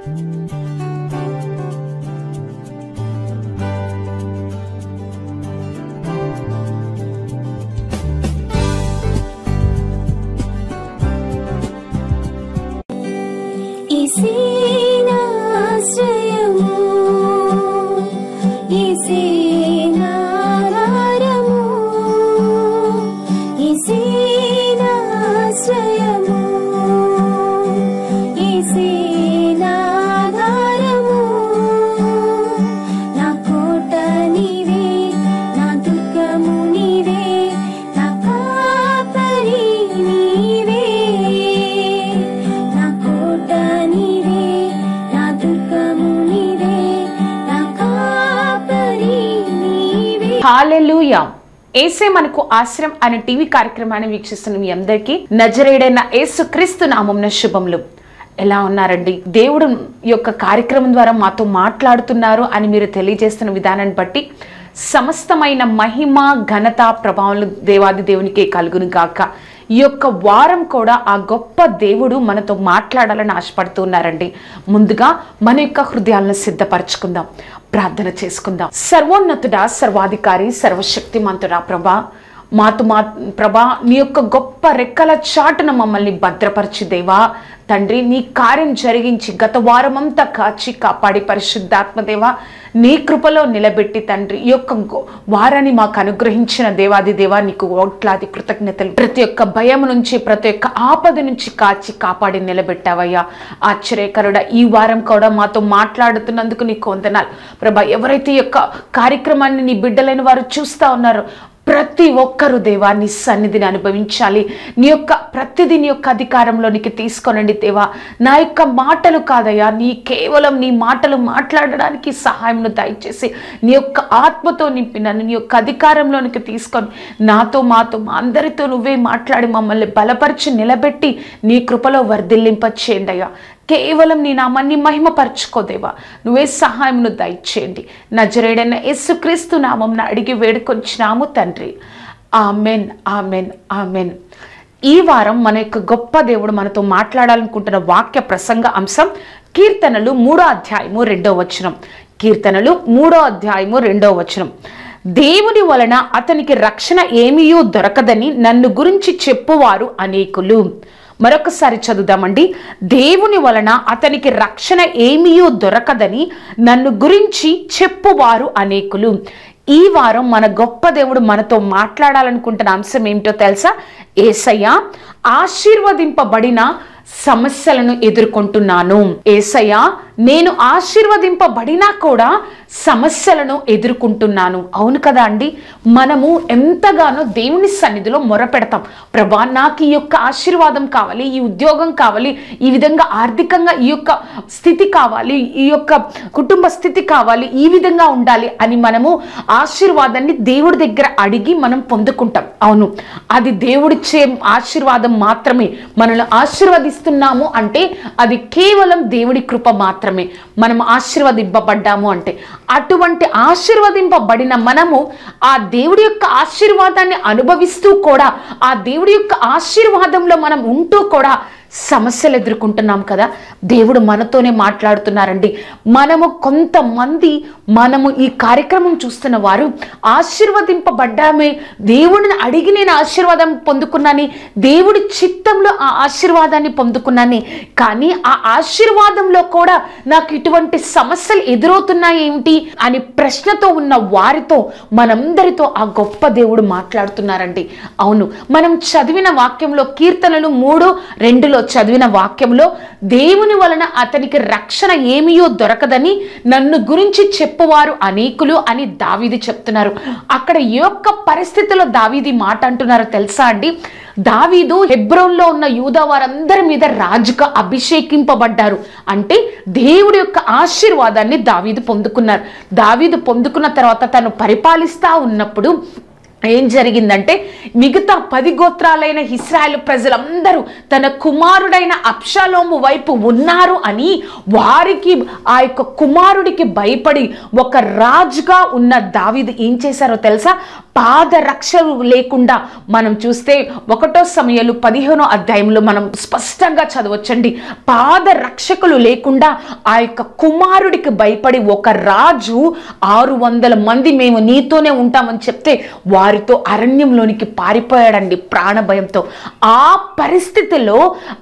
ఇసేనాశ్రయము ఇసేనాధారము ఇసేనాశ్రయము ఇసేనాధారము నా కోట నీవే నా దుర్గము నీవే నా కాపరి నీవే నా కోట నీవే నా దుర్గము నీవే నా కాపరి నీవే హాలెలూయా ఏసే మనకు ఆశ్రయం అనే టీవీ కార్యక్రమాన్ని వీక్షిస్తున్న మీ అందరికీ నజరేడైన యేసు క్రీస్తు నామంన శుభములు ఎలా ఉన్నారండి దేవుడు యొక్క కార్యక్రమం ద్వారా మాతో మాట్లాడుతున్నారు అని మీరు తెలియజేస్తున్న విధానాన్ని బట్టి సమస్తమైన మహిమ ఘనత ప్రభావాలు దేవాది దేవునికే కలుగును గాక ఈ యొక్క వారం కూడా ఆ గొప్ప దేవుడు మనతో మాట్లాడాలని ఆశపడుతున్నారండి ముందుగా మన యొక్క హృదయాలను సిద్ధపరచుకుందాం ప్రార్థన చేసుకుందాం సర్వోన్నతుడా సర్వాధికారి సర్వశక్తిమంతుడా ప్రభా మాతో మా ప్రభా నీ యొక్క గొప్ప రెక్కల చాటున మమ్మల్ని భద్రపరిచి దేవా తండ్రి నీ కార్యం జరిగించి గత వారమంతా కాచి కాపాడి పరిశుద్ధాత్మ దేవా నీ కృపలో నిలబెట్టి తండ్రి ఈ యొక్క గొ- వారాన్ని మాకు అనుగ్రహించిన దేవాది దేవా నీకు ఓట్లాది కృతజ్ఞతలు ప్రతి ఒక్క భయం నుంచి ప్రతి ఒక్క ఆపద నుంచి కాచి కాపాడి నిలబెట్టావయ్యా ఆశ్చర్యకరుడ ఈ వారం కూడా మాతో మాట్లాడుతున్నందుకు నీకు వందనాలు ప్రభా ఎవరైతే ఈ యొక్క కార్యక్రమాన్ని నీ బిడ్డలైన వారు చూస్తా ఉన్నారో ప్రతి ఒక్కరు దేవా నీ సన్నిధిని అనుభవించాలి నీ యొక్క ప్రతిదీ నీ యొక్క అధికారంలోనికి తీసుకోనండి దేవా నా యొక్క మాటలు కాదయ్యా నీ కేవలం నీ మాటలు మాట్లాడడానికి సహాయంను దయచేసి నీ యొక్క ఆత్మతో నింపి నన్ను నీ యొక్క అధికారంలోనికి తీసుకొని నాతో మాతో మా అందరితో నువ్వే మాట్లాడి మమ్మల్ని బలపరిచి నిలబెట్టి నీ కృపలో వర్ధిల్లింపచేయండి అయ్యా కేవలం నీ నామాన్ని మహిమపరచుకోదేవా నువ్వే సహాయమును దయచేయండి నజరేడైన యేసుక్రీస్తు నామం అడిగి వేడుకొంచినాము తండ్రి ఆమెన్ ఆమెన్ ఆమెన్ ఈ వారం మన యొక్క గొప్ప దేవుడు మనతో మాట్లాడాలనుకుంటున్న వాక్య ప్రసంగ అంశం కీర్తనలు మూడో అధ్యాయము రెండో వచనం కీర్తనలు మూడో అధ్యాయము రెండో వచనం దేవుని వలన అతనికి రక్షణ ఏమీయూ దొరకదని నన్ను గురించి చెప్పువారు అనేకులు మరొకసారి చదువుదామండి దేవుని వలన అతనికి రక్షణ ఏమీయూ దొరకదని నన్ను గురించి చెప్పువారు అనేకులు ఈ వారం మన గొప్ప దేవుడు మనతో మాట్లాడాలనుకుంటున్న అంశం ఏమిటో తెలుసా ఏసయ్య ఆశీర్వదింపబడిన సమస్యలను ఎదుర్కొంటున్నాను ఏసయ్య నేను ఆశీర్వదింపబడినా కూడా సమస్యలను ఎదుర్కొంటున్నాను అవును కదా అండి మనము ఎంతగానో దేవుని సన్నిధిలో మొరపెడతాం ప్రభా నాకు ఈ యొక్క ఆశీర్వాదం కావాలి ఈ ఉద్యోగం కావాలి ఈ విధంగా ఆర్థికంగా ఈ యొక్క స్థితి కావాలి ఈ యొక్క కుటుంబ స్థితి కావాలి ఈ విధంగా ఉండాలి అని మనము ఆశీర్వాదాన్ని దేవుడి దగ్గర అడిగి మనం పొందుకుంటాం అవును అది దేవుడిచ్చే ఆశీర్వాదం మాత్రమే మనల్ని ఆశీర్వదిస్తున్నాము అంటే అది కేవలం దేవుడి కృప మాత్రమే మనం ఆశీర్వదింపబడ్డాము అంటే అటువంటి ఆశీర్వదింపబడిన మనము ఆ దేవుడి యొక్క ఆశీర్వాదాన్ని అనుభవిస్తూ కూడా ఆ దేవుడి యొక్క ఆశీర్వాదంలో మనం ఉంటూ కూడా సమస్యలు ఎదుర్కొంటున్నాం కదా దేవుడు మనతోనే మాట్లాడుతున్నారండి మనము కొంతమంది మనము ఈ కార్యక్రమం చూస్తున్న వారు ఆశీర్వదింపబడ్డామే దేవుడిని అడిగి నేను ఆశీర్వాదం పొందుకున్నాని దేవుడి చిత్తంలో ఆ ఆశీర్వాదాన్ని పొందుకున్నాని కానీ ఆ ఆశీర్వాదంలో కూడా నాకు ఇటువంటి సమస్యలు ఎదురవుతున్నాయి ఏమిటి అని ప్రశ్నతో ఉన్న వారితో మనందరితో ఆ గొప్ప దేవుడు మాట్లాడుతున్నారండి అవును మనం చదివిన వాక్యంలో కీర్తనలు మూడు రెండులో చదివిన వాక్యంలో దేవుని వలన అతనికి రక్షణ ఏమీయో దొరకదని నన్ను గురించి చెప్పువారు అనేకులు అని దావీది చెప్తున్నారు అక్కడ ఏ ఒక్క పరిస్థితిలో దావీది మాట అంటున్నారో తెలుసా అండి దావీదు హెబ్రోన్లో ఉన్న యూదా వారందరి మీద రాజుగా అభిషేకింపబడ్డారు అంటే దేవుడి యొక్క ఆశీర్వాదాన్ని దావీదు పొందుకున్నారు దావీదు పొందుకున్న తర్వాత తను పరిపాలిస్తా ఉన్నప్పుడు ఏం జరిగిందంటే మిగతా పది గోత్రాలైన ఇస్రాయేల్ ప్రజలందరూ తన కుమారుడైన అప్షాలోము వైపు ఉన్నారు అని వారికి ఆ యొక్క కుమారుడికి భయపడి ఒక రాజుగా ఉన్న దావీదు ఏం చేశారో తెలుసా పాదరక్షలు లేకుండా మనం చూస్తే ఒకటో సమయాలు పదిహేనో అధ్యాయంలో మనం స్పష్టంగా చదవచ్చండి పాదరక్షకులు లేకుండా ఆ యొక్క కుమారుడికి భయపడి ఒక రాజు ఆరు వందల మంది మేము నీతోనే ఉంటామని చెప్తే వారితో అరణ్యంలోనికి పారిపోయాడండి ప్రాణభయంతో ఆ పరిస్థితిలో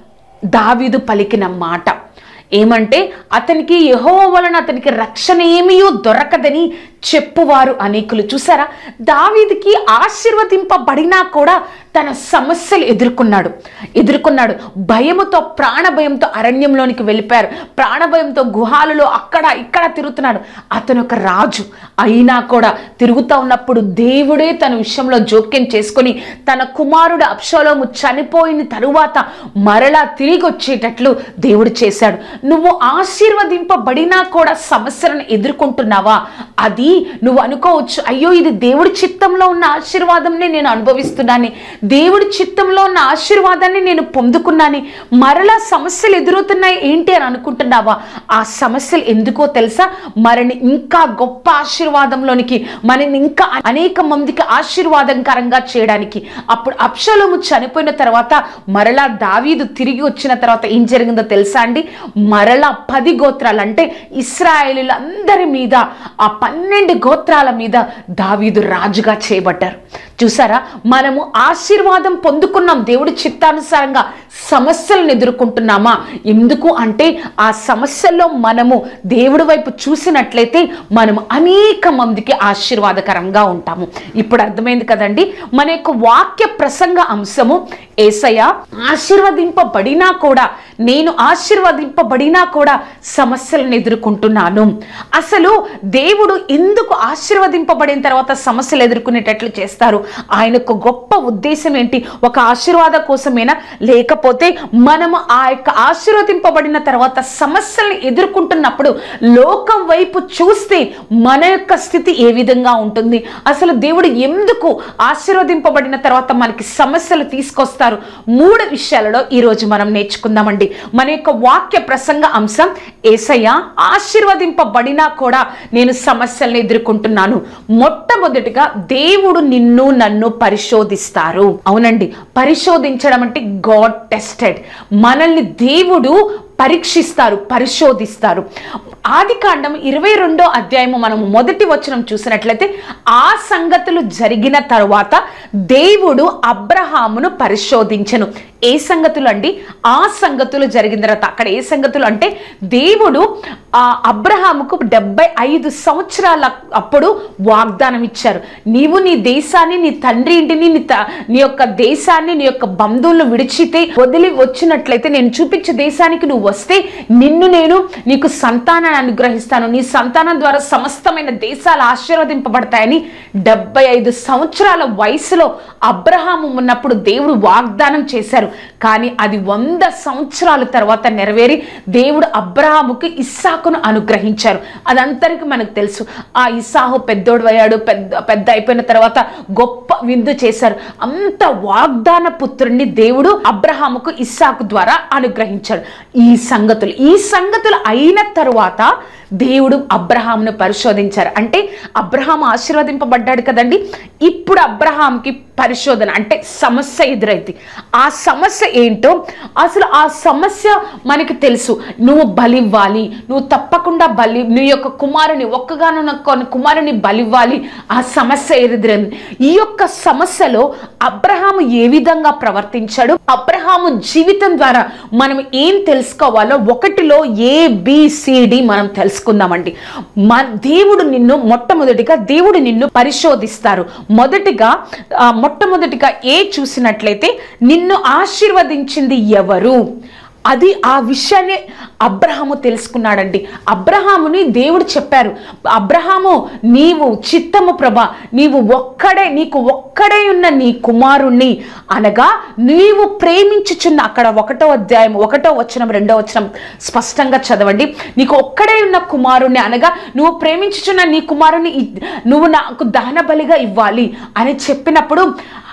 దావీదు పలికిన మాట ఏమంటే అతనికి యహో వలన అతనికి రక్షణ ఏమీ దొరకదని చెప్పువారు అనేకులు చూసారా దావీదికి ఆశీర్వదింపబడినా కూడా తన సమస్యలు ఎదుర్కొన్నాడు ఎదుర్కొన్నాడు భయముతో ప్రాణభయంతో అరణ్యంలోనికి వెళ్ళిపోయారు ప్రాణభయంతో గుహాలలో అక్కడ ఇక్కడ తిరుగుతున్నాడు అతను ఒక రాజు అయినా కూడా తిరుగుతూ ఉన్నప్పుడు దేవుడే తన విషయంలో జోక్యం చేసుకొని తన కుమారుడు అప్షలోము చనిపోయిన తరువాత మరలా తిరిగి వచ్చేటట్లు దేవుడు చేశాడు నువ్వు ఆశీర్వదింపబడినా కూడా సమస్యలను ఎదుర్కొంటున్నావా అది నువ్వు అనుకోవచ్చు అయ్యో ఇది దేవుడి చిత్తంలో ఉన్న ఆశీర్వాదంని నేను అనుభవిస్తున్నాను దేవుడి చిత్తంలో ఉన్న ఆశీర్వాదాన్ని నేను పొందుకున్నాను మరలా సమస్యలు ఎదురవుతున్నాయి ఏంటి అని అనుకుంటున్నావా ఆ సమస్యలు ఎందుకో తెలుసా మరిని ఇంకా గొప్ప ఆశీర్వాదంలోనికి మనని ఇంకా అనేక మందికి ఆశీర్వాదకరంగా చేయడానికి అప్పుడు అప్షలోము చనిపోయిన తర్వాత మరలా దావీదు తిరిగి వచ్చిన తర్వాత ఏం జరిగిందో తెలుసా అండి మరలా పది గోత్రాలు అంటే ఇస్రాయేలీలందరి మీద ఆ పన్నెండు గోత్రాల మీద దావీదు రాజుగా చేయబడ్డారు చూసారా మనము ఆశీర్వాదం పొందుకున్నాం దేవుడి చిత్తానుసారంగా సమస్యలను ఎదుర్కొంటున్నామా ఎందుకు అంటే ఆ సమస్యల్లో మనము దేవుడి వైపు చూసినట్లయితే మనం అనేక మందికి ఆశీర్వాదకరంగా ఉంటాము ఇప్పుడు అర్థమైంది కదండి మన యొక్క వాక్య ప్రసంగ అంశము ఏసయ్య ఆశీర్వదింపబడినా కూడా నేను ఆశీర్వదింపబడినా కూడా సమస్యలను ఎదుర్కొంటున్నాను అసలు దేవుడు ఎందుకు ఆశీర్వదింపబడిన తర్వాత సమస్యలు ఎదుర్కొనేటట్లు చేస్తారు ఆయనకు గొప్ప ఉద్దేశం ఏంటి ఒక ఆశీర్వాద కోసమేనా లేకపోతే మనము ఆ యొక్క ఆశీర్వదింపబడిన తర్వాత సమస్యల్ని ఎదుర్కొంటున్నప్పుడు లోకం వైపు చూస్తే మన యొక్క స్థితి ఏ విధంగా ఉంటుంది అసలు దేవుడు ఎందుకు ఆశీర్వదింపబడిన తర్వాత మనకి సమస్యలు తీసుకొస్తారు మూడు విషయాలలో ఈరోజు మనం నేర్చుకుందామండి మన యొక్క వాక్య ప్రసంగ అంశం ఏసయ్య ఆశీర్వదింపబడినా కూడా నేను సమస్యలను ఎదుర్కొంటున్నాను మొట్టమొదటిగా దేవుడు నిన్ను నన్ను పరిశోధిస్తారు అవునండి పరిశోధించడం అంటే గాడ్ టెస్టెడ్ మనల్ని దేవుడు పరీక్షిస్తారు పరిశోధిస్తారు ఆది కాండం ఇరవై రెండో అధ్యాయము మనము మొదటి వచనం చూసినట్లయితే ఆ సంగతులు జరిగిన తరువాత దేవుడు అబ్రహామును పరిశోధించను ఏ సంగతులు అండి ఆ సంగతులు జరిగిన తర్వాత అక్కడ ఏ సంగతులు అంటే దేవుడు ఆ అబ్రహాముకు డెబ్బై ఐదు సంవత్సరాల అప్పుడు వాగ్దానం ఇచ్చారు నీవు నీ దేశాన్ని నీ తండ్రి ఇంటిని నీ త- నీ యొక్క దేశాన్ని నీ యొక్క బంధువులను విడిచితే వదిలి వచ్చినట్లయితే నేను చూపించే దేశానికి నువ్వు వస్తే నిన్ను నేను నీకు సంతానాన్ని అనుగ్రహిస్తాను నీ సంతానం ద్వారా సమస్తమైన దేశాలు ఆశీర్వదింపబడతాయని డెబ్బై ఐదు సంవత్సరాల వయసులో అబ్రహాము ఉన్నప్పుడు దేవుడు వాగ్దానం చేశారు కానీ అది వంద సంవత్సరాల తర్వాత నెరవేరి దేవుడు అబ్రహాముకి ఇస్సాకును అనుగ్రహించారు అదంతరికి మనకు తెలుసు ఆ ఇస్సాహు పెద్దోడు అయ్యాడు పెద్ద పెద్ద అయిపోయిన తర్వాత గొప్ప విందు చేశారు అంత వాగ్దాన పుత్రుణ్ణి దేవుడు అబ్రహాముకు ఇస్సాకు ద్వారా అనుగ్రహించాడు ఈ సంగతులు ఈ సంగతులు అయిన తరువాత దేవుడు అబ్రహాంను పరిశోధించారు అంటే అబ్రహాం ఆశీర్వదింపబడ్డాడు కదండి ఇప్పుడు అబ్రహాంకి పరిశోధన అంటే సమస్య ఎదురైంది ఆ సమస్య ఏంటో అసలు ఆ సమస్య మనకి తెలుసు నువ్వు బలివ్వాలి నువ్వు తప్పకుండా బలి నీ యొక్క కుమారుని ఒక్కగానున్న కొన్ని కుమారుని బలివ్వాలి ఆ సమస్య ఎదురైంది ఈ యొక్క సమస్యలో అబ్రహాము ఏ విధంగా ప్రవర్తించాడు అబ్రహాము జీవితం ద్వారా మనం ఏం తెలుసుకోవాలో ఒకటిలో ఏ బిసిడి మనం తెలుసుకుందామండి మన దేవుడు నిన్ను మొట్టమొదటిగా దేవుడు నిన్ను పరిశోధిస్తారు మొదటిగా ఆ, మొట్టమొదటిగా ఏ చూసినట్లయితే నిన్ను ఆశీర్వదించింది ఎవరు అది ఆ విషయాన్ని అబ్రహాము తెలుసుకున్నాడండి అబ్రహాముని దేవుడు చెప్పారు అబ్రహాము నీవు చిత్తము ప్రభ నీవు ఒక్కడే నీకు ఒక్కడే ఉన్న నీ కుమారుణ్ణి అనగా నీవు ప్రేమించుచున్న అక్కడ ఒకటో అధ్యాయం ఒకటో వచనం రెండో వచనం స్పష్టంగా చదవండి నీకు ఒక్కడే ఉన్న కుమారుణ్ణి అనగా నువ్వు ప్రేమించుచున్న నీ కుమారుని ఇ- నువ్వు నాకు దహన బలిగా ఇవ్వాలి అని చెప్పినప్పుడు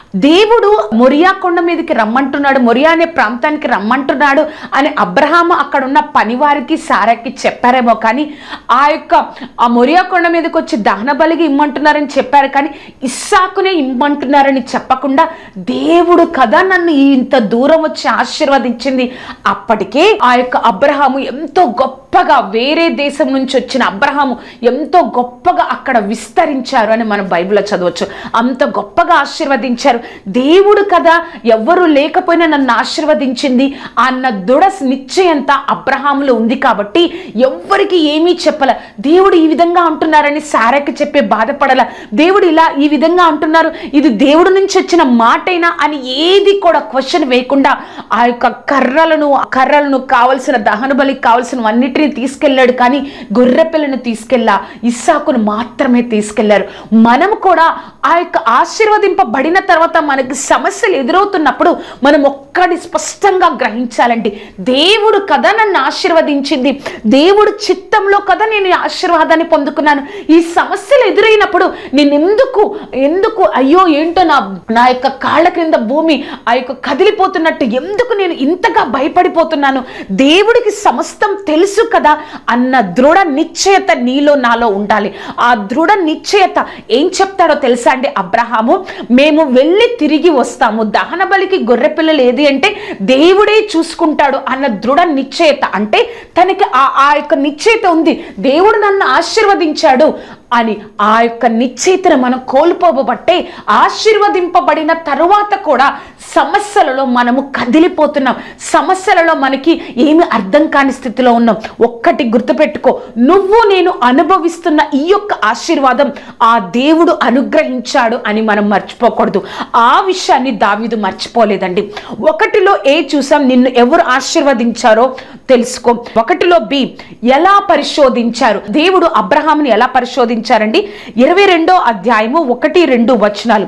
దేవుడు మొరియా కొండ మీదకి రమ్మంటున్నాడు మొరియా అనే ప్రాంతానికి రమ్మంటున్నాడు అని అబ్రహాము అక్కడ ఉన్న పనివారికి సారాకి చెప్పారేమో కానీ ఆ యొక్క ఆ మొరియా కొండ మీదకి వచ్చి దహన బలికి ఇమ్మంటున్నారని చెప్పారు కానీ ఇస్సాకునే ఇమ్మంటున్నారని చెప్పకుండా దేవుడు కదా నన్ను ఇంత దూరం వచ్చి ఆశీర్వదించింది అప్పటికే ఆ యొక్క అబ్రహాము ఎంతో గొప్పగా వేరే దేశం నుంచి వచ్చిన అబ్రహాము ఎంతో గొప్పగా అక్కడ విస్తరించారు అని మనం బైబిల్లో చదవచ్చు అంత గొప్పగా ఆశీర్వదించారు దేవుడు కదా ఎవ్వరు లేకపోయినా నన్ను ఆశీర్వదించింది అన్న దృఢ నిశ్చయంతా అబ్రహాములో ఉంది కాబట్టి ఎవ్వరికి ఏమీ చెప్పల దేవుడు ఈ విధంగా అంటున్నారని సారాకి చెప్పే బాధపడల దేవుడు ఇలా ఈ విధంగా అంటున్నారు ఇది దేవుడు నుంచి వచ్చిన మాటైనా అని ఏది కూడా క్వశ్చన్ వేయకుండా ఆ యొక్క కర్రలను ఆ కర్రలను కావలసిన దహన బలికి కావలసినవన్నిటిని తీసుకెళ్ళాడు కానీ గొర్రె పిల్లను తీసుకెళ్ళా ఇస్సాకును మాత్రమే తీసుకెళ్లారు మనం కూడా ఆ యొక్క ఆశీర్వదింపబడిన తర్వాత మనకి సమస్యలు ఎదురవుతున్నప్పుడు మనం ఒక్కటి స్పష్టంగా గ్రహించాలండి దేవుడు కదా నన్ను ఆశీర్వదించింది దేవుడు చిత్తంలో కదా నేను ఈ ఆశీర్వాదాన్ని పొందుకున్నాను ఈ సమస్యలు ఎదురైనప్పుడు నేను ఎందుకు ఎందుకు అయ్యో ఏంటో నా నా యొక్క కాళ్ళ క్రింద భూమి ఆ యొక్క కదిలిపోతున్నట్టు ఎందుకు నేను ఇంతగా భయపడిపోతున్నాను దేవుడికి సమస్తం తెలుసు కదా అన్న దృఢ నిశ్చయత నీలో నాలో ఉండాలి ఆ దృఢ నిశ్చయత ఏం చెప్తాడో తెలుసా అండి అబ్రహాము మేము వెళ్ళి తిరిగి వస్తాము దహన బలికి గొర్రె పిల్లలు ఏది అంటే దేవుడే చూసుకుంటాడు అన్న దృఢ నిశ్చయత అంటే తనకి ఆ ఆ యొక్క నిశ్చయత ఉంది దేవుడు నన్ను ఆశీర్వదించాడు అని ఆ యొక్క నిశ్చయితను మనం కోల్పోబట్టే ఆశీర్వదింపబడిన తరువాత కూడా సమస్యలలో మనము కదిలిపోతున్నాం సమస్యలలో మనకి ఏమి అర్థం కాని స్థితిలో ఉన్నాం ఒక్కటి గుర్తుపెట్టుకో నువ్వు నేను అనుభవిస్తున్న ఈ యొక్క ఆశీర్వాదం ఆ దేవుడు అనుగ్రహించాడు అని మనం మర్చిపోకూడదు ఆ విషయాన్ని దావీదు మర్చిపోలేదండి ఒకటిలో ఏ చూసాం నిన్ను ఎవరు ఆశీర్వదించారో తెలుసుకో ఒకటిలో బి ఎలా పరిశోధించారు దేవుడు అబ్రహాముని ఎలా పరిశోధించారండి ఇరవై రెండో అధ్యాయము ఒకటి రెండు వచనాలు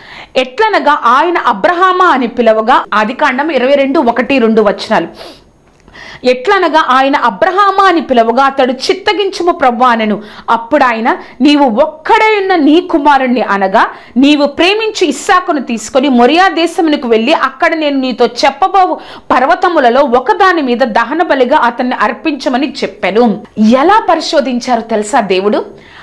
ఎట్లనగా ఆయన అబ్రహామా అని పిలవగా ఆది కాండం ఇరవై రెండు ఒకటి రెండు వచనాలు ఎట్లనగా ఆయన అబ్రహామా అని పిలవగా అతడు చిత్తగించుము ప్రవ్వా అనెను అప్పుడు ఆయన నీవు ఒక్కడే ఉన్న నీ కుమారుణ్ణి అనగా నీవు ప్రేమించి ఇస్సాకును తీసుకొని మొరియా దేశమునకు వెళ్ళి అక్కడ నేను నీతో చెప్పబోవు పర్వతములలో ఒకదాని మీద దహన బలిగా అతన్ని అర్పించమని చెప్పాను ఎలా పరిశోధించారో తెలుసా దేవుడు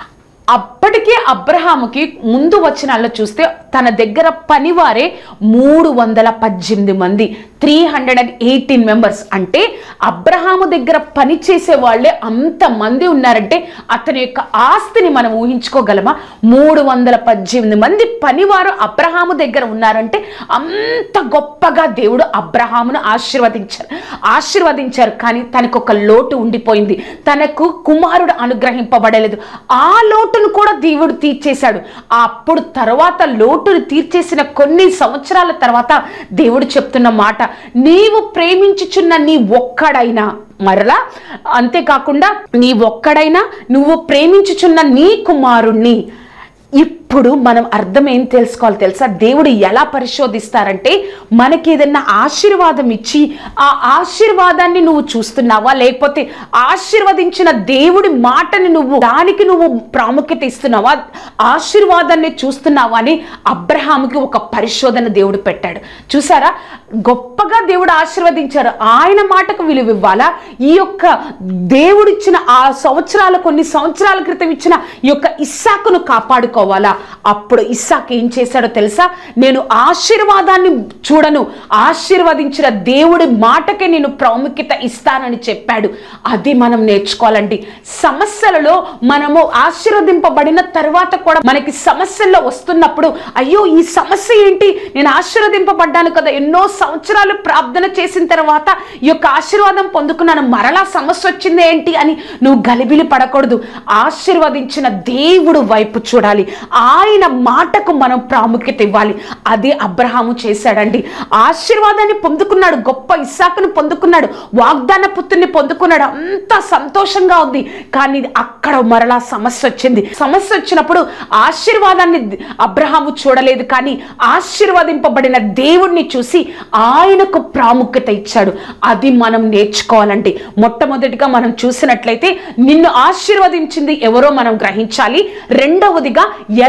అప్పటికే అబ్రహాముకి ముందు వచనాల్లో చూస్తే తన దగ్గర పనివారే మూడు వందల పద్దెనిమిది మంది three hundred and eighteen members అంటే అబ్రహాము దగ్గర పని చేసే వాళ్ళే అంతమంది ఉన్నారంటే అతని యొక్క ఆస్తిని మనం ఊహించుకోగలమా మూడు వందల పద్దెనిమిది మంది పనివారు అబ్రహాము దగ్గర ఉన్నారంటే అంత గొప్పగా దేవుడు అబ్రహామును ఆశీర్వదించారు ఆశీర్వదించారు కానీ తనకు ఒక లోటు ఉండిపోయింది తనకు కుమారుడు అనుగ్రహింపబడలేదు ఆ లోటును కూడా దేవుడు తీర్చేశాడు అప్పుడు తర్వాత లోటును తీర్చేసిన కొన్ని సంవత్సరాల తర్వాత దేవుడు చెప్తున్న మాట నీవు ప్రేమించుచున్న నీ ఒక్కడైనా మరలా అంతేకాకుండా నీ ఒక్కడైనా నువ్వు ప్రేమించుచున్న నీ కుమారుణ్ణి ఇప్పుడు మనం అర్థం ఏం తెలుసుకోవాలి తెలుసా దేవుడు ఎలా పరిశోధిస్తారంటే మనకి ఏదైనా ఆశీర్వాదం ఇచ్చి ఆ ఆశీర్వాదాన్ని నువ్వు చూస్తున్నావా లేకపోతే ఆశీర్వదించిన దేవుడి మాటని నువ్వు దానికి నువ్వు ప్రాముఖ్యత ఇస్తున్నావా ఆశీర్వాదాన్ని చూస్తున్నావా అని అబ్రహాముకి ఒక పరిశోధన దేవుడు పెట్టాడు చూసారా గొప్పగా దేవుడు ఆశీర్వదించారు ఆయన మాటకు విలువ ఇవ్వాలా ఈ యొక్క దేవుడిచ్చిన ఆ సంవత్సరాల కొన్ని సంవత్సరాల క్రితం ఇచ్చిన ఈ యొక్క ఇస్సాకును కాపాడుకోవాలా అప్పుడు ఇస్సాక్ ఏం చేశాడో తెలుసా నేను ఆశీర్వాదాన్ని చూడను ఆశీర్వదించిన దేవుడి మాటకే నేను ప్రాముఖ్యత ఇస్తానని చెప్పాడు అది మనం నేర్చుకోవాలండి సమస్యలలో మనము ఆశీర్వదింపబడిన తర్వాత కూడా మనకి సమస్యల్లో వస్తున్నప్పుడు అయ్యో ఈ సమస్య ఏంటి నేను ఆశీర్వదింపబడ్డాను కదా ఎన్నో సంవత్సరాలు ప్రార్థన చేసిన తర్వాత ఈ యొక్క ఆశీర్వాదం పొందుకున్నాను మరలా సమస్య వచ్చింది ఏంటి అని నువ్వు గలిబిలి పడకూడదు ఆశీర్వదించిన దేవుడు వైపు చూడాలి ఆయన మాటకు మనం ప్రాముఖ్యత ఇవ్వాలి అదే అబ్రహాము చేశాడండి ఆశీర్వాదాన్ని పొందుకున్నాడు గొప్ప ఇస్సాకును పొందుకున్నాడు వాగ్దాన పుత్రుని పొందుకున్నాడు అంత సంతోషంగా ఉంది కానీ అక్కడ మరలా సమస్య వచ్చింది సమస్య వచ్చినప్పుడు ఆశీర్వాదాన్ని అబ్రహాము చూడలేదు కానీ ఆశీర్వదింపబడిన దేవుణ్ణి చూసి ఆయనకు ప్రాముఖ్యత ఇచ్చాడు అది మనం నేర్చుకోవాలండి మొట్టమొదటిగా మనం చూసినట్లయితే నిన్ను ఆశీర్వదించింది ఎవరో మనం గ్రహించాలి రెండవదిగా ఎలా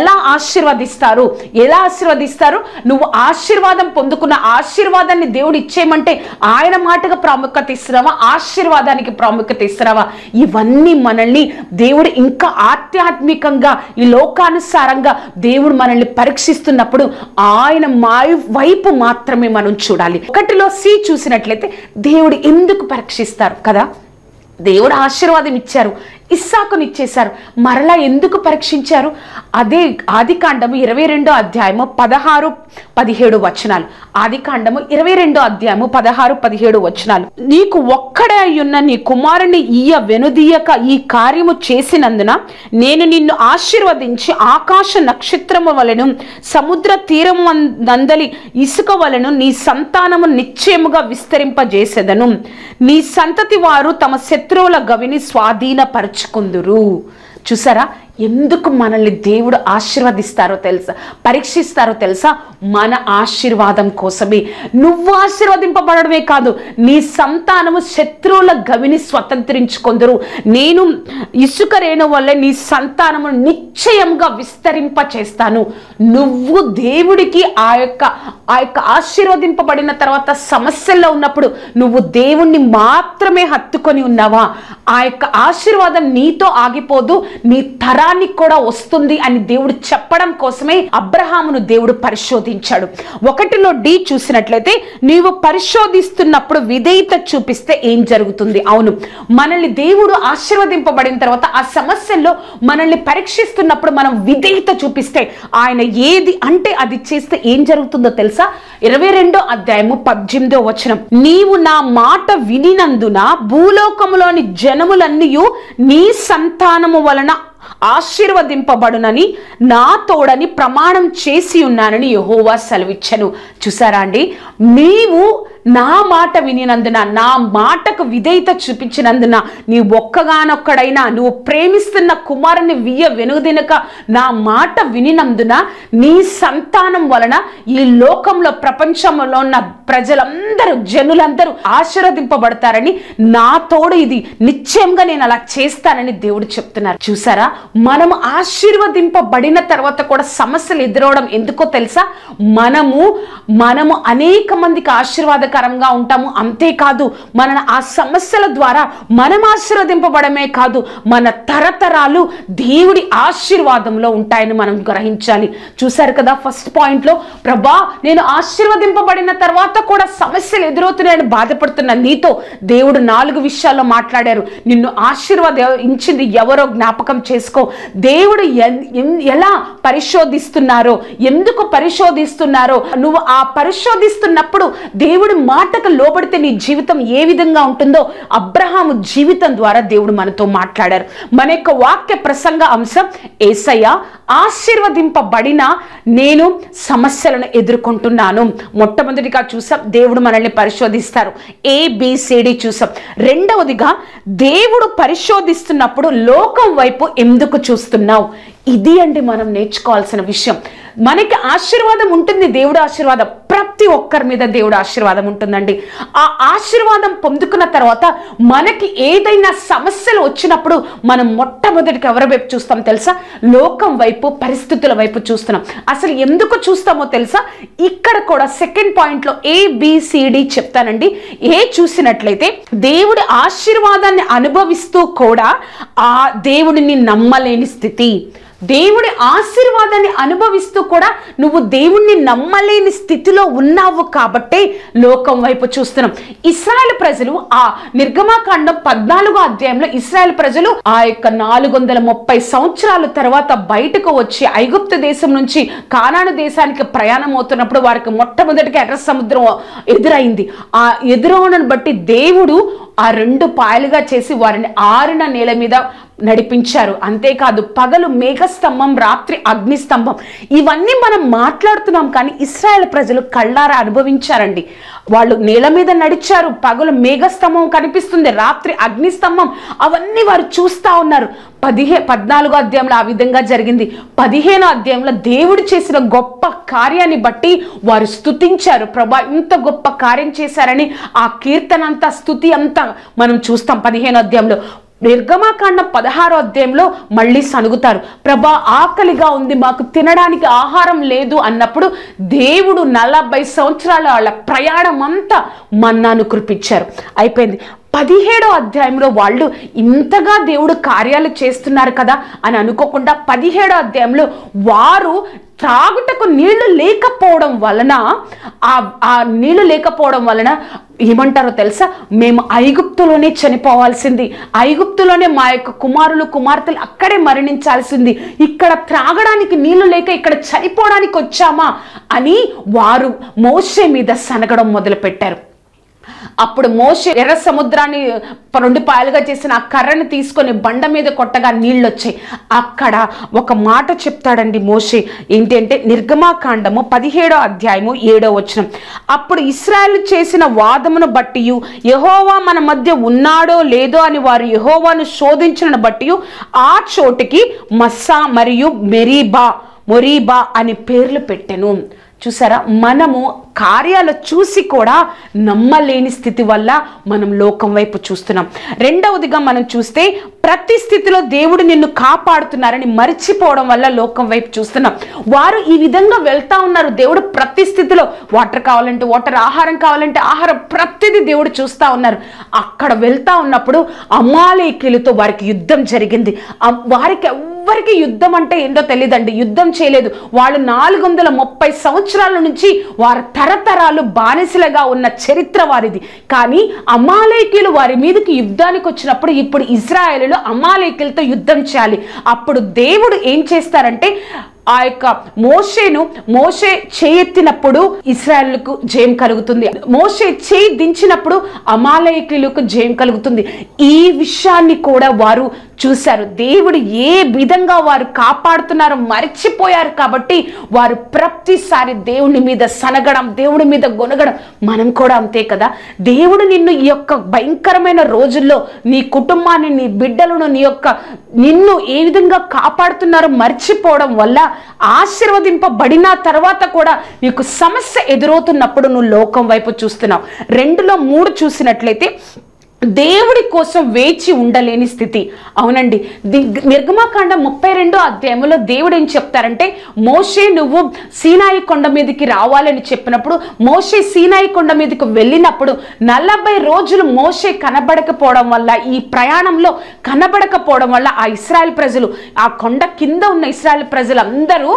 ఎలా ఆశీర్వదిస్తారు ఎలా ఆశీర్వదిస్తారు నువ్వు ఆశీర్వాదం పొందుకున్న ఆశీర్వాదాన్ని దేవుడు ఇచ్చేయమంటే ఆయన మాటగా ప్రాముఖ్యత ఇస్తున్నావా ఆశీర్వాదానికి ప్రాముఖ్యత ఇస్తున్నావా ఇవన్నీ మనల్ని దేవుడు ఇంకా ఆధ్యాత్మికంగా ఈ లోకానుసారంగా దేవుడు మనల్ని పరీక్షిస్తున్నప్పుడు ఆయన మా వైపు మాత్రమే మనం చూడాలి ఒకటిలో సి చూసినట్లయితే దేవుడు ఎందుకు పరీక్షిస్తారు కదా దేవుడు ఆశీర్వాదం ఇచ్చారు ఇస్సాకుని ఇచ్చేశారు మరలా ఎందుకు పరీక్షించారు అదే ఆది కాండము ఇరవై రెండో అధ్యాయము పదహారు పదిహేడు వచనాలు ఆది కాండము ఇరవై రెండో అధ్యాయము పదహారు పదిహేడు వచనాలు నీకు ఒక్కడే అయ్యున్న నీ కుమారుని ఈయ వెనుదీయక ఈ కార్యము చేసినందున నేను నిన్ను ఆశీర్వదించి ఆకాశ నక్షత్రము వలెను సముద్ర తీరము నందలి ఇసుక వలెను నీ సంతానము నిశ్చయముగా విస్తరింపజేసేదను నీ సంతతి వారు తమ శత్రువుల గవిని స్వాధీనపరుచుకుందురు చూసారా ఎందుకు మనల్ని దేవుడు ఆశీర్వదిస్తారో తెలుసా పరీక్షిస్తారో తెలుసా మన ఆశీర్వాదం కోసమే నువ్వు ఆశీర్వదింపబడమే కాదు నీ సంతానము శత్రువుల గవిని స్వతంత్రించుకొందరు నేను ఇసుక రేణు వల్ల నీ సంతానము నిశ్చయంగా విస్తరింప చేస్తాను నువ్వు దేవుడికి ఆ యొక్క ఆ యొక్క ఆశీర్వదింపబడిన తర్వాత సమస్యల్లో ఉన్నప్పుడు నువ్వు దేవుణ్ణి మాత్రమే హత్తుకొని ఉన్నావా ఆ యొక్క ఆశీర్వాదం నీతో ఆగిపోదు నీ తరానికి కూడా వస్తుంది అని దేవుడు చెప్పడం కోసమే అబ్రహామును దేవుడు పరిశోధించాడు ఒకటిలో డి చూసినట్లయితే నీవు పరిశోధిస్తున్నప్పుడు విధేయత చూపిస్తే ఏం జరుగుతుంది అవును మనల్ని దేవుడు ఆశీర్వదింపబడిన తర్వాత ఆ సమస్యల్లో మనల్ని పరీక్షిస్తున్నప్పుడు మనం విధేయత చూపిస్తే ఆయన ఏది అంటే అది చేస్తే ఏం జరుగుతుందో తెలుసా ఇరవై రెండో అధ్యాయము పద్దెనిమిదో వచనం నీవు నా మాట వినినందున భూలోకములోని జనములన్నీ నీ సంతానము వలన ఆశీర్వదింపబడునని నా తోడని ప్రమాణం చేసి ఉన్నానని యహోవా సెలవిచ్చను చూసారా అండి నీవు నా మాట వినినందున నా మాటకు విధేయత చూపించినందున నీ ఒక్కగానొక్కడైనా నువ్వు ప్రేమిస్తున్న కుమారుని వియ్య వెనుదినక నా మాట వినినందున నీ సంతానం వలన ఈ లోకంలో ప్రపంచంలో ఉన్న ప్రజలందరూ జనులందరూ ఆశీర్వదింపబడతారని నా తోడు ఇది నిశ్చయంగా నేను అలా చేస్తానని దేవుడు చెప్తున్నారు చూసారా మనము ఆశీర్వదింపబడిన తర్వాత కూడా సమస్యలు ఎదురవడం ఎందుకో తెలుసా మనము మనము అనేక మందికి ఆశీర్వాదకరంగా ఉంటాము అంతేకాదు మన ఆ సమస్యల ద్వారా మనం ఆశీర్వదింపబడమే కాదు మన తరతరాలు దేవుడి ఆశీర్వాదంలో ఉంటాయని మనం గ్రహించాలి చూశారు కదా ఫస్ట్ పాయింట్లో ప్రభా నేను ఆశీర్వదింపబడిన తర్వాత కూడా సమస్యలు ఎదురవుతున్నాయని బాధపడుతున్న నీతో దేవుడు నాలుగు విషయాల్లో మాట్లాడారు నిన్ను ఆశీర్వదించింది ఎవరో జ్ఞాపకం చేసుకో దేవుడు ఎన్- ఎన్- ఎలా పరిశోధిస్తున్నారో ఎందుకు పరిశోధిస్తున్నారో నువ్వు ఆ పరిశోధిస్తున్నప్పుడు దేవుడి మాటకు లోబడితే నీ జీవితం ఏ విధంగా ఉంటుందో అబ్రహాము జీవితం ద్వారా దేవుడు మనతో మాట్లాడారు మన యొక్క వాక్య ప్రసంగ అంశం ఏసయ్య ఆశీర్వదింపబడిన నేను సమస్యలను ఎదుర్కొంటున్నాను మొట్టమొదటిగా చూసాం దేవుడు మనల్ని పరిశోధిస్తారు ఏబిసిడి చూసాం రెండవదిగా దేవుడు పరిశోధిస్తున్నప్పుడు లోకం వైపు ఎందుకు చూస్తున్నావు ఇది అండి మనం నేర్చుకోవాల్సిన విషయం మనకి ఆశీర్వాదం ఉంటుంది దేవుడు ఆశీర్వాదం ప్రతి ఒక్కరి మీద దేవుడు ఆశీర్వాదం ఉంటుందండి ఆ ఆశీర్వాదం పొందుకున్న తర్వాత మనకి ఏదైనా సమస్యలు వచ్చినప్పుడు మనం మొట్టమొదటికి ఎవరి వైపు చూస్తాం తెలుసా లోకం వైపు పరిస్థితుల వైపు చూస్తున్నాం అసలు ఎందుకు చూస్తామో తెలుసా ఇక్కడ కూడా సెకండ్ పాయింట్లో ఏబిసిడి చెప్తానండి ఏ చూసినట్లయితే దేవుడి ఆశీర్వాదాన్ని అనుభవిస్తూ కూడా ఆ దేవుడిని నమ్మలేని స్థితి దేవుడి ఆశీర్వాదాన్ని అనుభవిస్తూ కూడా నువ్వు దేవుణ్ణి నమ్మలేని స్థితిలో ఉన్నావు కాబట్టే లోకం వైపు చూస్తున్నాం ఇస్రాయల్ ప్రజలు ఆ నిర్గమాకాండం పద్నాలుగో అధ్యాయంలో ఇస్రాయల్ ప్రజలు ఆ యొక్క నాలుగు వందల ముప్పై సంవత్సరాల తర్వాత బయటకు వచ్చి ఐగుప్తు దేశం నుంచి కానాను దేశానికి ప్రయాణం అవుతున్నప్పుడు వారికి మొట్టమొదటిగా ఎర్ర సముద్రం ఎదురైంది ఆ ఎదురవనను బట్టి దేవుడు ఆ రెండు పాయలుగా చేసి వారిని ఆరిన నేల మీద నడిపించారు అంతేకాదు పగలు మేఘస్తంభం రాత్రి అగ్నిస్తంభం ఇవన్నీ మనం మాట్లాడుతున్నాం కానీ ఇస్రాయేల్ ప్రజలు కళ్ళారా అనుభవించారండి వాళ్ళు నేల మీద నడిచారు పగలు మేఘస్తంభం కనిపిస్తుంది రాత్రి అగ్నిస్తంభం అవన్నీ వారు చూస్తా ఉన్నారు పదిహే పద్నాలుగో అధ్యాయంలో ఆ విధంగా జరిగింది పదిహేనో అధ్యాయంలో దేవుడు చేసిన గొప్ప కార్యాన్ని బట్టి వారు స్తుతించారు ప్రభా ఇంత గొప్ప కార్యం చేశారని ఆ కీర్తన అంతా స్థుతి అంతా మనం చూస్తాం పదిహేనో అధ్యాయంలో నిర్గమాకాండ పదహారో అధ్యాయంలో మళ్ళీ సనుగుతారు ప్రభా ఆకలిగా ఉంది మాకు తినడానికి ఆహారం లేదు అన్నప్పుడు దేవుడు నలభై సంవత్సరాల వాళ్ళ ప్రయాణం అంతా మన్నాను కురిపించారు అయిపోయింది పదిహేడో అధ్యాయంలో వాళ్ళు ఇంతగా దేవుడు కార్యాలు చేస్తున్నారు కదా అని అనుకోకుండా పదిహేడో అధ్యాయంలో వారు త్రాగుటకు నీళ్లు లేకపోవడం వలన ఆ ఆ నీళ్లు లేకపోవడం వలన ఏమంటారో తెలుసా మేము ఐగుప్తులోనే చనిపోవాల్సింది ఐగుప్తులోనే మా యొక్క కుమారులు కుమార్తెలు అక్కడే మరణించాల్సింది ఇక్కడ త్రాగడానికి నీళ్లు లేక ఇక్కడ చనిపోవడానికి వచ్చామా అని వారు మోసే మీద సనగడం మొదలుపెట్టారు అప్పుడు మోషే ఎర్ర సముద్రాన్ని రెండు పాయలుగా చేసిన ఆ కర్రని తీసుకొని బండ మీద కొట్టగా నీళ్ళు వచ్చాయి అక్కడ ఒక మాట చెప్తాడండి మోషే ఏంటంటే నిర్గమాకాండము పదిహేడో అధ్యాయము ఏడో వచనం అప్పుడు ఇస్రాయల్ చేసిన వాదమును బట్టి యహోవా మన మధ్య ఉన్నాడో లేదో అని వారు యహోవాను శోధించిన బట్టి ఆ చోటికి మస్సా మరియు మెరీబా మొరీబా అని పేర్లు పెట్టెను చూసారా మనము కార్యాలు చూసి కూడా నమ్మలేని స్థితి వల్ల మనం లోకం వైపు చూస్తున్నాం రెండవదిగా మనం చూస్తే ప్రతి స్థితిలో దేవుడు నిన్ను కాపాడుతున్నారని మర్చిపోవడం వల్ల లోకం వైపు చూస్తున్నాం వారు ఈ విధంగా వెళ్తా ఉన్నారు దేవుడు ప్రతి స్థితిలో వాటర్ కావాలంటే వాటర్ ఆహారం కావాలంటే ఆహారం ప్రతిదీ దేవుడు చూస్తా ఉన్నారు అక్కడ వెళ్తా ఉన్నప్పుడు అమాలేకీలతో వారికి యుద్ధం జరిగింది అమ్- వారికి ఎవ్వరికి యుద్ధం అంటే ఏంటో తెలియదండి యుద్ధం చేయలేదు వాళ్ళు నాలుగు వందల ముప్పై సంవత్సరాల నుంచి వారి తరతరాలు బానిసలుగా ఉన్న చరిత్ర వారిది కానీ అమాలేకీలు వారి మీదకి యుద్ధానికి వచ్చినప్పుడు ఇప్పుడు ఇజ్రాయేలులు అమాలేకీలతో యుద్ధం చేయాలి అప్పుడు దేవుడు ఏం చేస్తారంటే ఆ యొక్క మోషేను మోషే చేయెత్తినప్పుడు ఇస్రాయల్కు జయం కలుగుతుంది మోషే చేయి దించినప్పుడు అమాలయకులకు జయం కలుగుతుంది ఈ విషయాన్ని కూడా వారు చూశారు దేవుడు ఏ విధంగా వారు కాపాడుతున్నారో మర్చిపోయారు కాబట్టి వారు ప్రతిసారి దేవుని మీద సనగడం దేవుడి మీద గొనగడం మనం కూడా అంతే కదా దేవుడు నిన్ను ఈ యొక్క భయంకరమైన రోజుల్లో నీ కుటుంబాన్ని నీ బిడ్డలను నీ యొక్క నిన్ను ఏ విధంగా కాపాడుతున్నారో మర్చిపోవడం వల్ల ఆశీర్వదింపబడిన తర్వాత కూడా నీకు సమస్య ఎదురవుతున్నప్పుడు నువ్వు లోకం వైపు చూస్తున్నావు రెండులో మూడు చూసినట్లయితే దేవుడి కోసం వేచి ఉండలేని స్థితి అవునండి ది- నిర్గమాకాండ ముప్పై రెండో అధ్యాయంలో దేవుడు ఏం చెప్తారంటే మోషే నువ్వు సీనాయి కొండ మీదకి రావాలని చెప్పినప్పుడు మోషే సీనాయి కొండ మీదకి వెళ్ళినప్పుడు నలభై రోజులు మోషే కనబడకపోవడం వల్ల ఈ ప్రయాణంలో కనబడకపోవడం వల్ల ఆ ఇస్రాయల్ ప్రజలు ఆ కొండ కింద ఉన్న ఇస్రాయల్ ప్రజలందరూ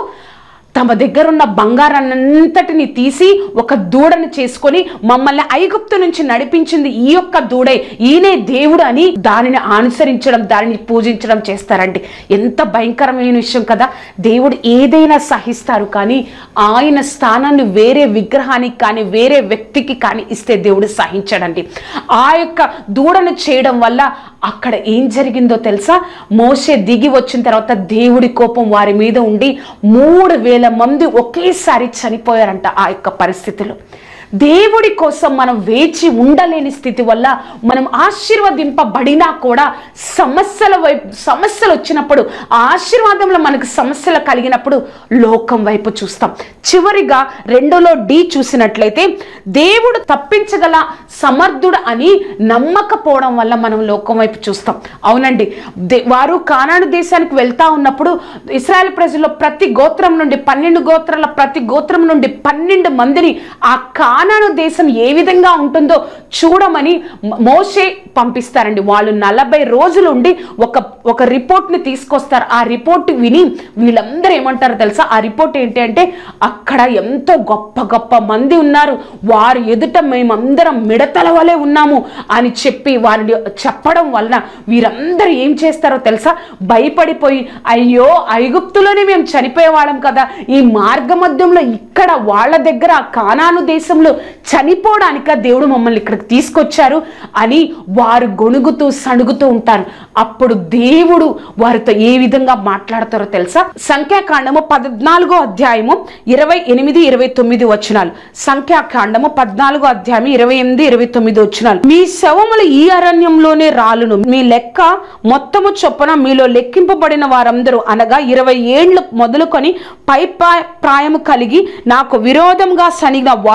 తమ దగ్గర ఉన్న బంగారాన్నంతటిని తీసి ఒక దూడను చేసుకొని మమ్మల్ని ఐగుప్తు నుంచి నడిపించింది ఈ యొక్క దూడే ఈయనే దేవుడు అని దానిని అనుసరించడం దానిని పూజించడం చేస్తారండి ఎంత భయంకరమైన విషయం కదా దేవుడు ఏదైనా సహిస్తారు కానీ ఆయన స్థానాన్ని వేరే విగ్రహానికి కానీ వేరే వ్యక్తికి కానీ ఇస్తే దేవుడు సహించడండి ఆ యొక్క దూడను చేయడం వల్ల అక్కడ ఏం జరిగిందో తెలుసా మోసే దిగి వచ్చిన తర్వాత దేవుడి కోపం వారి మీద ఉండి మూడు వేల మంది ఒకేసారి చనిపోయారంట ఆ యొక్క పరిస్థితిలో దేవుడి కోసం మనం వేచి ఉండలేని స్థితి వల్ల మనం ఆశీర్వదింపబడినా కూడా సమస్యల వైపు సమస్యలు వచ్చినప్పుడు ఆ ఆశీర్వాదంలో మనకు సమస్యలు కలిగినప్పుడు లోకం వైపు చూస్తాం చివరిగా రెండోలో డి చూసినట్లయితే దేవుడు తప్పించగల సమర్థుడు అని నమ్మకపోవడం వల్ల మనం లోకం వైపు చూస్తాం అవునండి దే- వారు కానాడు దేశానికి వెళ్తా ఉన్నప్పుడు ఇస్రాయల్ ప్రజల్లో ప్రతి గోత్రం నుండి పన్నెండు గోత్రాల ప్రతి గోత్రం నుండి పన్నెండు మందిని ఆ కానాను దేశం ఏ విధంగా ఉంటుందో చూడమని మ- మోషే పంపిస్తారండి వాళ్ళు నలభై రోజులు ఉండి ఒక ఒక రిపోర్ట్ని తీసుకొస్తారు ఆ రిపోర్ట్ విని వీళ్ళందరూ ఏమంటారో తెలుసా ఆ రిపోర్ట్ ఏంటి అంటే అక్కడ ఎంతో గొప్ప గొప్ప మంది ఉన్నారు వారు ఎదుట మేమందరం మిడతల వలె ఉన్నాము అని చెప్పి వారిని చెప్పడం వలన వీరందరూ ఏం చేస్తారో తెలుసా భయపడిపోయి అయ్యో ఐగుప్తులోనే మేము చనిపోయేవాళ్ళం కదా ఈ మార్గ మధ్యంలో ఇక్కడ వాళ్ళ దగ్గర ఆ కానాను దేశంలో చనిపోవడానిక దేవుడు మమ్మల్ని ఇక్కడికి తీసుకొచ్చారు అని వారు గొణుగుతూ సణుగుతూ ఉంటారు అప్పుడు దేవుడు వారితో ఏ విధంగా మాట్లాడతారో తెలుసా సంఖ్యాకాండము పద్నాలుగో అధ్యాయము ఇరవై ఎనిమిది ఇరవై తొమ్మిది వచనాలు సంఖ్యాకాండము పద్నాలుగో అధ్యాయం ఇరవై ఎనిమిది ఇరవై తొమ్మిది వచనాలు మీ శవములు ఈ అరణ్యంలోనే రాలును మీ లెక్క మొత్తము చొప్పున మీలో లెక్కింపబడిన వారందరూ అనగా ఇరవై ఏండ్లు మొదలుకొని పై పా- ప్రాయము కలిగి నాకు విరోధంగా సనిగిన వారందరూ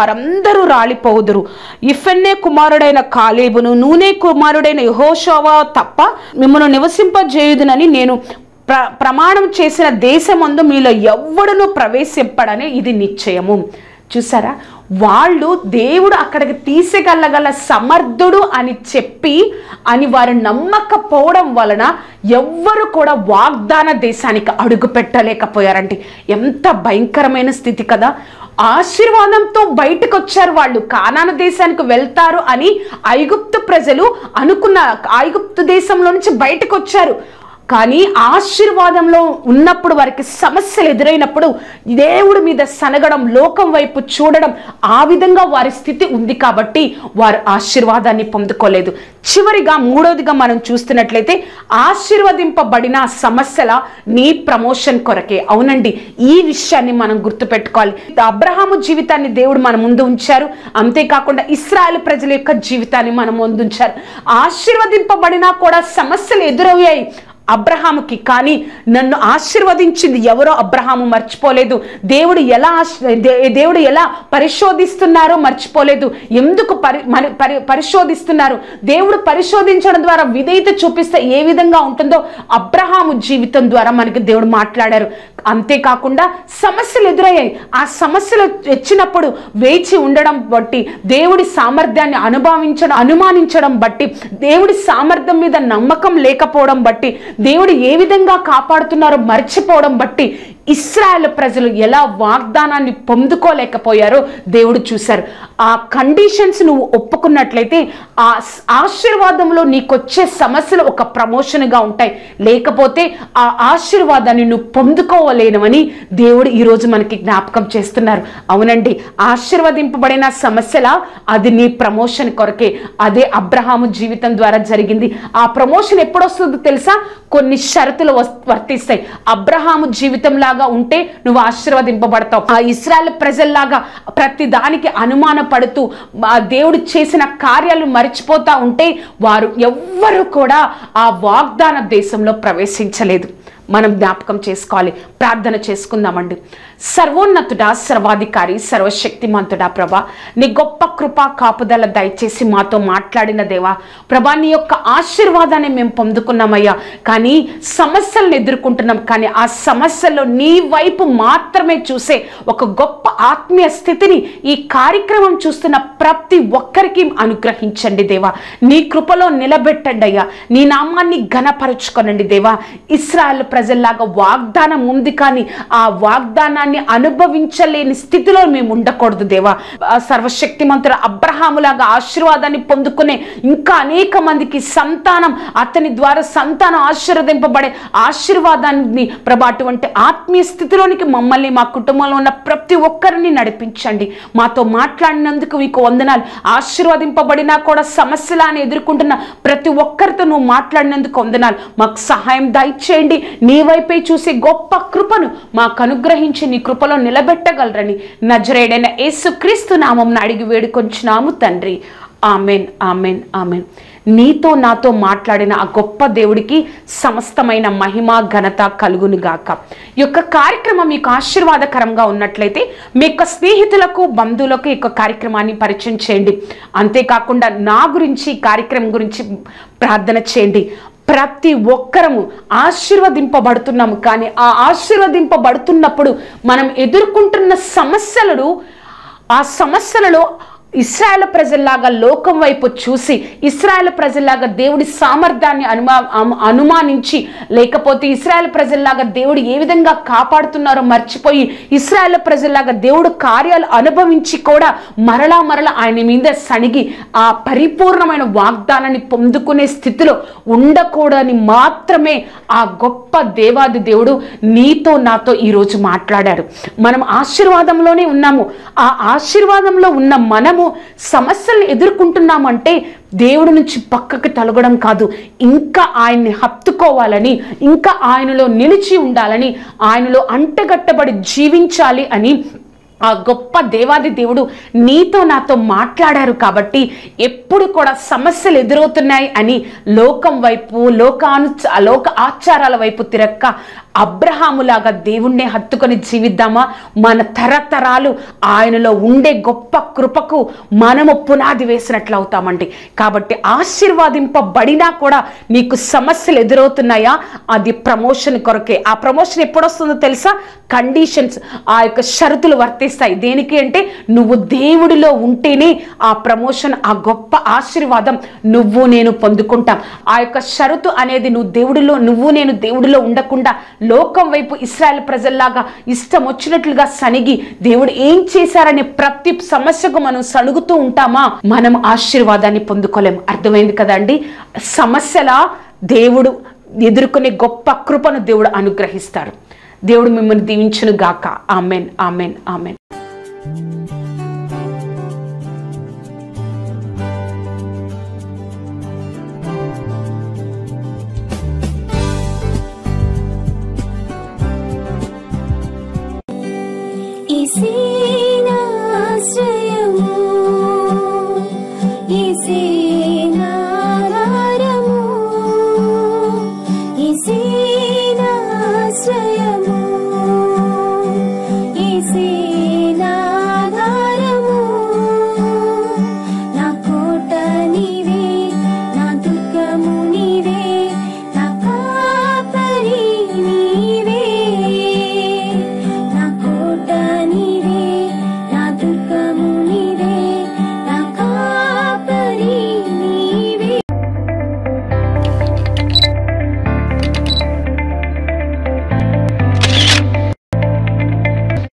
అందరూ రాలిపోదురు ఇఫెన్నే కుమారుడైన కాలేబును నూనె కుమారుడైన యహోషోవా తప్ప మిమ్మల్ని నివసింపజేయుదునని నేను ప్ర ప్రమాణం చేసిన దేశమందు మీలో ఎవ్వడును ప్రవేశింపడని ఇది నిశ్చయము చూసారా వాళ్ళు దేవుడు అక్కడికి తీసేగలగల సమర్థుడు అని చెప్పి అని వారు నమ్మకపోవడం వలన ఎవ్వరు కూడా వాగ్దాన దేశానికి అడుగు పెట్టలేకపోయారంటే ఎంత భయంకరమైన స్థితి కదా ఆశీర్వాదంతో బయటకు వచ్చారు వాళ్ళు కానాన దేశానికి వెళ్తారు అని ఐగుప్తు ప్రజలు అనుకున్న ఐగుప్తు దేశంలో నుంచి బయటకు వచ్చారు కానీ ఆశీర్వాదంలో ఉన్నప్పుడు వారికి సమస్యలు ఎదురైనప్పుడు దేవుడి మీద సనగడం లోకం వైపు చూడడం ఆ విధంగా వారి స్థితి ఉంది కాబట్టి వారు ఆశీర్వాదాన్ని పొందుకోలేదు చివరిగా మూడోదిగా మనం చూస్తున్నట్లయితే ఆశీర్వదింపబడిన సమస్యల నీ ప్రమోషన్ కొరకే అవునండి ఈ విషయాన్ని మనం గుర్తుపెట్టుకోవాలి అబ్రహాము జీవితాన్ని దేవుడు మన ముందు ఉంచారు అంతేకాకుండా ఇస్రాయల్ ప్రజల యొక్క జీవితాన్ని మన ముందు ఉంచారు ఆశీర్వదింపబడినా కూడా సమస్యలు ఎదురయ్యాయి అబ్రహాముకి కానీ నన్ను ఆశీర్వదించింది ఎవరో అబ్రహాము మర్చిపోలేదు దేవుడు ఎలా ఆశ్- దే- దేవుడు ఎలా పరిశోధిస్తున్నారో మర్చిపోలేదు ఎందుకు పరి మరి- పరి- పరిశోధిస్తున్నారు దేవుడు పరిశోధించడం ద్వారా విధేయత చూపిస్తే ఏ విధంగా ఉంటుందో అబ్రహాము జీవితం ద్వారా మనకి దేవుడు మాట్లాడారు అంతేకాకుండా సమస్యలు ఎదురయ్యాయి ఆ సమస్యలు వచ్చినప్పుడు వేచి ఉండడం బట్టి దేవుడి సామర్థ్యాన్ని అనుభవించడం అనుమానించడం బట్టి దేవుడి సామర్థ్యం మీద నమ్మకం లేకపోవడం బట్టి దేవుడు ఏ విధంగా కాపాడుతున్నారో మర్చిపోవడం బట్టి ఇస్రాయేల్ ప్రజలు ఎలా వాగ్దానాన్ని పొందుకోలేకపోయారో దేవుడు చూశారు ఆ కండిషన్స్ నువ్వు ఒప్పుకున్నట్లయితే ఆ స్- ఆశీర్వాదంలో నీకొచ్చే సమస్యలు ఒక ప్రమోషన్గా ఉంటాయి లేకపోతే ఆ ఆశీర్వాదాన్ని నువ్వు పొందుకోవలేనవని దేవుడు ఈరోజు మనకి జ్ఞాపకం చేస్తున్నారు అవునండి ఆశీర్వదింపబడిన సమస్యల అది నీ ప్రమోషన్ కొరకే అదే అబ్రహాము జీవితం ద్వారా జరిగింది ఆ ప్రమోషన్ ఎప్పుడు వస్తుందో తెలుసా కొన్ని షరతులు వస్- వర్తిస్తాయి అబ్రహాము జీవితం లాగా ఉంటే నువ్వు ఆశీర్వదింపబడతావు ఆ ఇస్రాయల్ ప్రజల్లాగా ప్రతి దానికి అనుమాన పడుతూ ఆ దేవుడు చేసిన కార్యాలు మర్చిపోతా ఉంటే వారు ఎవ్వరు కూడా ఆ వాగ్దాన దేశంలో ప్రవేశించలేదు మనం జ్ఞాపకం చేసుకోవాలి ప్రార్థన చేసుకుందామండి సర్వోన్నతుడా సర్వాధికారి సర్వశక్తిమంతుడా ప్రభా నీ గొప్ప కృపా కాపుదల దయచేసి మాతో మాట్లాడిన దేవా ప్రభా నీ యొక్క ఆశీర్వాదాన్ని మేము పొందుకున్నామయ్యా కానీ సమస్యలను ఎదుర్కొంటున్నాం కానీ ఆ సమస్యల్లో నీ వైపు మాత్రమే చూసే ఒక గొప్ప ఆత్మీయ స్థితిని ఈ కార్యక్రమం చూస్తున్న ప్రతి ఒక్కరికి అనుగ్రహించండి దేవా నీ కృపలో నిలబెట్టండి అయ్యా నీ నామాన్ని ఘనపరుచుకోనండి దేవా ఇస్రాయల్ ప్రజల్లాగా వాగ్దానం ఉంది కానీ ఆ వాగ్దానాన్ని అనుభవించలేని స్థితిలో మేము ఉండకూడదు దేవా ఆ సర్వశక్తిమంతుల అబ్రహాములాగా ఆశీర్వాదాన్ని పొందుకునే ఇంకా అనేక మందికి సంతానం అతని ద్వారా సంతానం ఆశీర్వదింపబడే ఆశీర్వాదాన్ని ప్రభా అటువంటి ఆత్మీయ స్థితిలోనికి మమ్మల్ని మా కుటుంబంలో ఉన్న ప్రతి ఒక్కరిని నడిపించండి మాతో మాట్లాడినందుకు మీకు వందనాలు ఆశీర్వదింపబడినా కూడా సమస్యలను ఎదుర్కొంటున్న ప్రతి ఒక్కరితో నువ్వు మాట్లాడినందుకు వందనాలు మాకు సహాయం దయచేయండి నీ వైపే చూసే గొప్ప కృపను మాకు అనుగ్రహించి నీ కృపలో నిలబెట్టగలరని నజరేడైన యేసు క్రీస్తు నామం అడిగి వేడుకొంచున్నాము తండ్రి ఆమెన్ ఆమెన్ ఆమెన్ నీతో నాతో మాట్లాడిన ఆ గొప్ప దేవుడికి సమస్తమైన మహిమ ఘనత కలుగును గాక ఈ యొక్క కార్యక్రమం మీకు ఆశీర్వాదకరంగా ఉన్నట్లయితే మీ యొక్క స్నేహితులకు బంధువులకు ఈ యొక్క కార్యక్రమాన్ని పరిచయం చేయండి అంతేకాకుండా నా గురించి ఈ కార్యక్రమం గురించి ప్రార్థన చేయండి ప్రతి ఒక్కరము ఆశీర్వదింపబడుతున్నాము కానీ ఆ ఆశీర్వదింపబడుతున్నప్పుడు మనం ఎదుర్కొంటున్న సమస్యలను ఆ సమస్యలలో ఇస్రాయేల్ ప్రజల్లాగా లోకం వైపు చూసి ఇస్రాయేల్ ప్రజల్లాగా దేవుడి సామర్థ్యాన్ని అనుమా అను- అనుమానించి లేకపోతే ఇస్రాయేల్ ప్రజల్లాగా దేవుడు ఏ విధంగా కాపాడుతున్నారో మర్చిపోయి ఇస్రాయేల్ ప్రజల్లాగా దేవుడు కార్యాలు అనుభవించి కూడా మరలా మరలా ఆయన మీద సణిగి ఆ పరిపూర్ణమైన వాగ్దానాన్ని పొందుకునే స్థితిలో ఉండకూడని మాత్రమే ఆ గొప్ప దేవాది దేవుడు నీతో నాతో ఈరోజు మాట్లాడారు మనం ఆశీర్వాదంలోనే ఉన్నాము ఆ ఆశీర్వాదంలో ఉన్న మనము సమస్యలను ఎదుర్కొంటున్నామంటే దేవుడి నుంచి పక్కకి తొలగడం కాదు ఇంకా ఆయన్ని హత్తుకోవాలని ఇంకా ఆయనలో నిలిచి ఉండాలని ఆయనలో అంటగట్టబడి జీవించాలి అని ఆ గొప్ప దేవాది దేవుడు నీతో నాతో మాట్లాడారు కాబట్టి ఎప్పుడు కూడా సమస్యలు ఎదురవుతున్నాయి అని లోకం వైపు లోకాను లోక ఆచారాల వైపు తిరక్క అబ్రహాములాగా దేవుణ్ణే హత్తుకొని జీవిద్దామా మన తరతరాలు ఆయనలో ఉండే గొప్ప కృపకు మనము పునాది వేసినట్లు అవుతామండి కాబట్టి ఆశీర్వాదింపబడినా కూడా నీకు సమస్యలు ఎదురవుతున్నాయా అది ప్రమోషన్ కొరకే ఆ ప్రమోషన్ ఎప్పుడు వస్తుందో తెలుసా కండిషన్స్ ఆ యొక్క షరతులు వర్తిస్తాయి దేనికి అంటే నువ్వు దేవుడిలో ఉంటేనే ఆ ప్రమోషన్ ఆ గొప్ప ఆశీర్వాదం నువ్వు నేను పొందుకుంటాం ఆ యొక్క షరతు అనేది నువ్వు దేవుడిలో నువ్వు నేను దేవుడిలో ఉండకుండా లోకం వైపు ఇస్రాయల్ ప్రజల్లాగా ఇష్టం వచ్చినట్లుగా సనిగి దేవుడు ఏం చేశారనే ప్రతి సమస్యకు మనం సణుగుతూ ఉంటామా మనం ఆశీర్వాదాన్ని పొందుకోలేం అర్థమైంది కదండి సమస్యల దేవుడు ఎదుర్కొనే గొప్ప కృపను దేవుడు అనుగ్రహిస్తాడు దేవుడు మిమ్మల్ని దీవించును గాక ఆమెన్ ఆమెన్ ఆమెన్